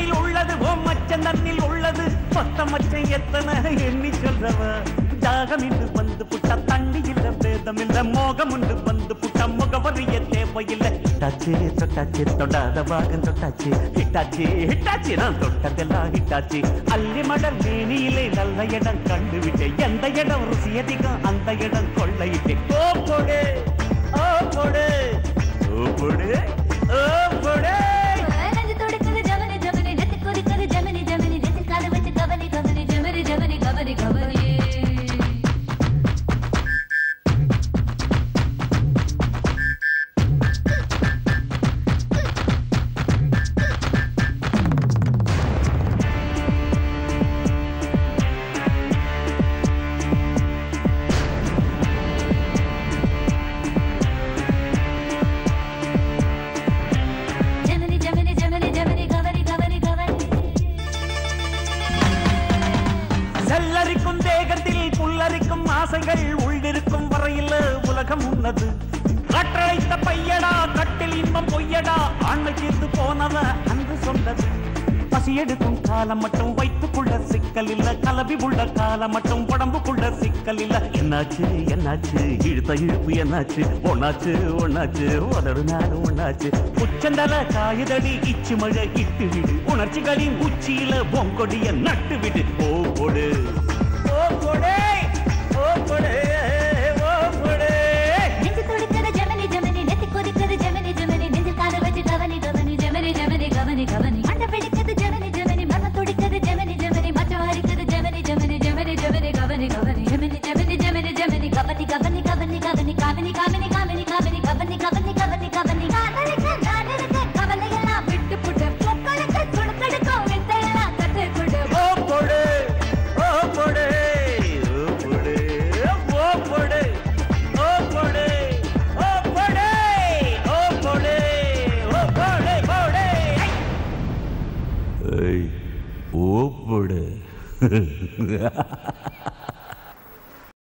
தன்னில் உள்ளது ஓ மச்சம் தன்னில் உள்ளது மொத்த மச்சம் எத்தனை எண்ணி சொல்றவ தாகம் இன்று வந்து புட்ட தண்ணி இல்ல வேதம் இல்ல மோகம் உண்டு வந்து புட்ட முகவரிய தேவையில்லை ஹிட்டாச்சு தொட்டாச்சு தொடாத பாகம் தொட்டாச்சு ஹிட்டாச்சு ஹிட்டாச்சு நான் தொட்டதெல்லாம் ஹிட்டாச்சு அள்ளி மடல் மேனியிலே நல்ல இடம் கண்டு விட்டேன் எந்த இடம் ருசி அதிகம் அந்த இடம் கொள்ளையிட்டேன் ஓ போடு ஓ போடு ஓ போடு ஓ போடு நெஞ்சு துடிக்குது ஜமனி ஜமனி நெத்தி கொதிக்குது ஜமனி ஜமனி நெத்தி கால வச்சு கவனி கவனி ஜமனி ஜமனி கவனி கவனி ஜமனி ஜமனி ஜமனி ஜமனி கவனி கவனி கவனி செல்லரிக்கும் தேகத்தில் புல்லரிக்கும் ஆசைகள் உள்ளிருக்கும் வரையில் உலகம் உன்னது கற்றழைத்த பையடா கட்டில் இன்பம் பொய்யடா ஆண்மை தீர்த்து போனவ அன்று சொன்னது பசியெடுக்கும் காலம் மட்டும் வைத்துக்குள்ள சிக்கல் இல்ல கலவி உள்ள காலம் மட்டும் உடம்புக்குள்ள சிக்கல் இல்ல என்னாச்சு என்னாச்சு இழுத்த இழுப்பு என்னாச்சு ஒன்னாச்சு ஒன்னாச்சு உதடு நாடு ஒன்னாச்சு உச்சந்தல காயுதடி இச்சு மழை இட்டு விடு உணர்ச்சிகளின் உச்சியில பொங்கொடிய நட்டு விடு ஓ கொடு ஓ கொடே ஓ கொடே ஓ கொடே நெஞ்சு துடிக்குது ஜமனி ஜமனி நெத்தி கொதிக்குது ஜமனி ஜமனி நெஞ்சு கால வச்சு கவனி கவனி ஜமனி ஜமனி கவனி கவனி மண்டை பிடிக்குது ஜமனி ஜமனி மன துடிக்குது ஜமனி ஜமனி மச்சம் அரிக்குது ஜமனி ஜமனி ஜமனி ஜமனி கவனி கவனி ஜமனி ஜமனி ஜமனி ஜமனி கவனி கவனி கவனி கவனி காமினி காமினி காமினி காமினி கவனி கவனி கவனி கவனி காதலிக்க நானிருக்க கவலையெல்லாம் விட்டு புட்டு பொக்களுக்கு சுடுக்கடுக்கும் வித்தையெல்லாம் கற்றுக் கொடு ஓ கொடு ஓ கொடு ஓ கொடு ஓ கொடு ஓ கொடு ஓ கொடு ஓ கொடு ஓ கொடு கொடு ஏய் ஓ கொடு